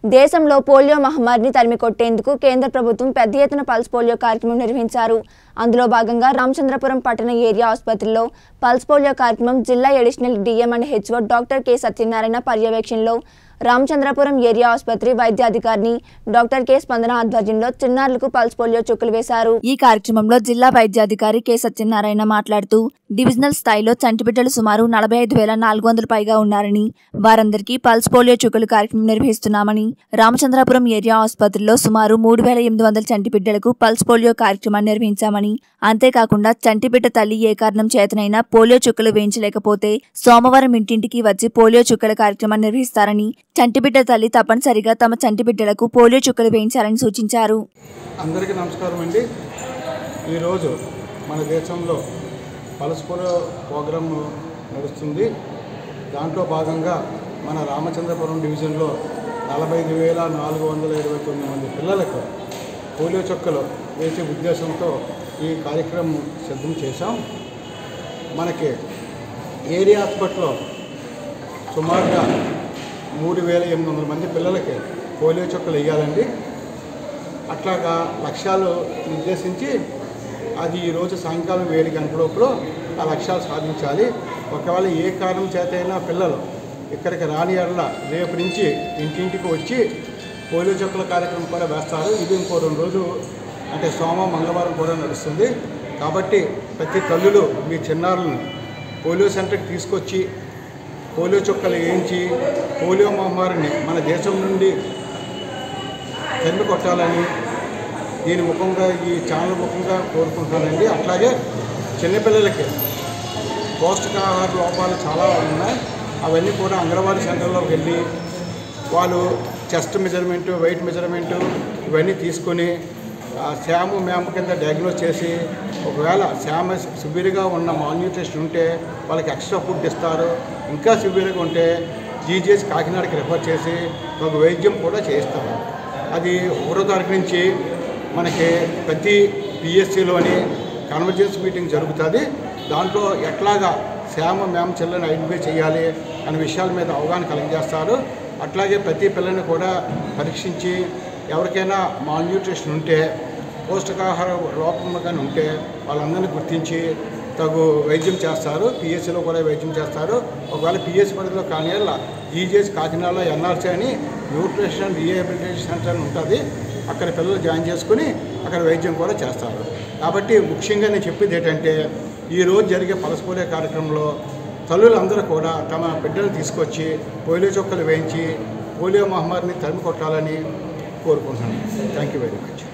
దేశంలో పోలియో మహమ్మారిని తరిమి కొట్టేందుకు కేంద్ర ప్రభుత్వం పెద్ద ఎత్తున పల్స్ పోలియో కార్యక్రమం నిర్వహించారు అందులో భాగంగా రామచంద్రపురం పట్టణ ఏరియా ఆసుపత్రిలో పల్స్ పోలియో కార్యక్రమం జిల్లా additional DM and HO doctor K Satyanarayana పర్యవేక్షణలో రామచంద్రపురం ఏరియా ఆసుపత్రి వైద్యాధికారిని డాక్టర్ కె స్పందన ఆధ్వర్యంలో చిన్నారులకు పల్స్ పోలియో చుక్కలు వేశారు ఈ కార్యక్రమంలో జిల్లా వైద్యాధికారి కె సత్యనారాయణ మాట్లాడుతూ డివిజనల్ స్థాయిలో చంటిబిడ్డలు సుమారు నలభై ఐదు వేల నాలుగు వందల పైగా ఉన్నారని వారందరికీ పల్స్ పోలియో చుక్కలు కార్యక్రమం నిర్వహిస్తున్నామని రామచంద్రపురం ఏరియా ఆసుపత్రిలో సుమారు మూడు వేల ఎనిమిది వందల చంటిబిడ్డలకు పల్స్ పోలియో కార్యక్రమాన్ని నిర్వహించామని అంతేకాకుండా చంటిబిడ్డ తల్లి ఏ కారణం చేతనైనా పోలియో చుక్కలు వేయించలేకపోతే సోమవారం ఇంటింటికి వచ్చి పోలియో చుక్కల కార్యక్రమాన్ని నిర్వహిస్తారని చంటిబిడ్డ తల్లి తప్పనిసరిగా తమ చంటిబిడ్డలకు పోలియో చుక్కలు వేయించాలని సూచించారు అందరికీ నమస్కారం అండి ఈరోజు మన దేశంలో పల్స్ పోలియో ప్రోగ్రాం నడుస్తుంది దాంట్లో భాగంగా మన రామచంద్రపురం డివిజన్లో నలభై ఐదు వేల నాలుగు వందల ఇరవై తొమ్మిది మంది పిల్లలకు పోలియో చుక్కలు వేసే ఉద్దేశంతో ఈ కార్యక్రమం సిద్ధం చేశాం మనకి ఏరియా హాస్పిటల్లో సుమారుగా మూడు వేల ఎనిమిది వందల మంది పిల్లలకి పోలియో చుక్కలు వేయాలండి అట్లాగా లక్ష్యాలు నిర్దేశించి అది ఈరోజు సాయంకాలం ఏడు గంటల లోపల ఆ లక్ష్యాలు సాధించాలి ఒకవేళ ఏ కారణం చేత అయినా పిల్లలు ఇక్కడికి రాని ఎడల రేపు నుంచి ఇంటింటికి వచ్చి పోలియో చుక్కల కార్యక్రమం కూడా వేస్తారు ఇది ఇంకో రెండు రోజులు అంటే సోమ మంగళవారం కూడా నడుస్తుంది కాబట్టి ప్రతి తల్లులు మీ చిన్నారులను పోలియో సెంటర్కి తీసుకొచ్చి పోలియో చుక్కలు వేయించి పోలియో మహమ్మారిని మన దేశం నుండి తరిమి కొట్టాలని దీని ముఖంగా ఈ ఛానల్ ముఖంగా కోరుకుంటున్నానండి అట్లాగే చిన్నపిల్లలకి పౌష్టికాహార లోపాలు చాలా ఉన్నాయి అవన్నీ కూడా అంగన్వాడీ సెంటర్లోకి వెళ్ళి వాళ్ళు చెస్ట్ మెజర్మెంట్ వెయిట్ మెజర్మెంట్ ఇవన్నీ తీసుకొని ఆ శాము మ్యామ్ కింద డయాగ్నోస్ చేసి ఒకవేళ శామ సివియర్గా ఉన్న మాల్న్యూట్రిషన్ ఉంటే వాళ్ళకి ఎక్స్ట్రా ఫుడ్ ఇస్తారు ఇంకా సివియర్గా ఉంటే జీజీఎస్ కాకినాడకి రిఫర్ చేసి ఒక వైద్యం కూడా చేయిస్తారు అది ఒకటో తారీఖు నుంచి మనకి ప్రతి పిఎస్సిలోని కన్వర్జెన్స్ మీటింగ్ జరుగుతుంది దాంట్లో ఎట్లాగా శ్యామ మ్యామ్ చెల్లెని ఐడెంటిఫై చేయాలి అనే విషయాల మీద అవగాహన కలిగజేస్తారు అట్లాగే ప్రతి పిల్లని కూడా పరీక్షించి ఎవరికైనా మాల్న్యూట్రిషన్ ఉంటే పౌష్టికాహార లోపం కానీ ఉంటే వాళ్ళందరినీ గుర్తించి తగు వైద్యం చేస్తారు పిఎస్సిలో కూడా వైద్యం చేస్తారు ఒకవేళ పిఎస్సి పరిధిలో కానీ ఈజీఎస్ కాకినాడలో ఎన్ఆర్సీ అని న్యూట్రిషన్ రీహాబిలిటేషన్ సెంటర్ అని ఉంటుంది అక్కడ పిల్లలు జాయిన్ చేసుకుని అక్కడ వైద్యం కూడా చేస్తారు కాబట్టి ముఖ్యంగా నేను చెప్పేది ఏంటంటే ఈరోజు జరిగే పలసపోలే కార్యక్రమంలో తల్లులందరూ కూడా తమ బిడ్డలు తీసుకొచ్చి పోలియో చుక్కలు వేయించి పోలియో మహమ్మారిని తరిమి కొట్టాలని కోరుకుంటున్నాను థ్యాంక్ యూ వెరీ మచ్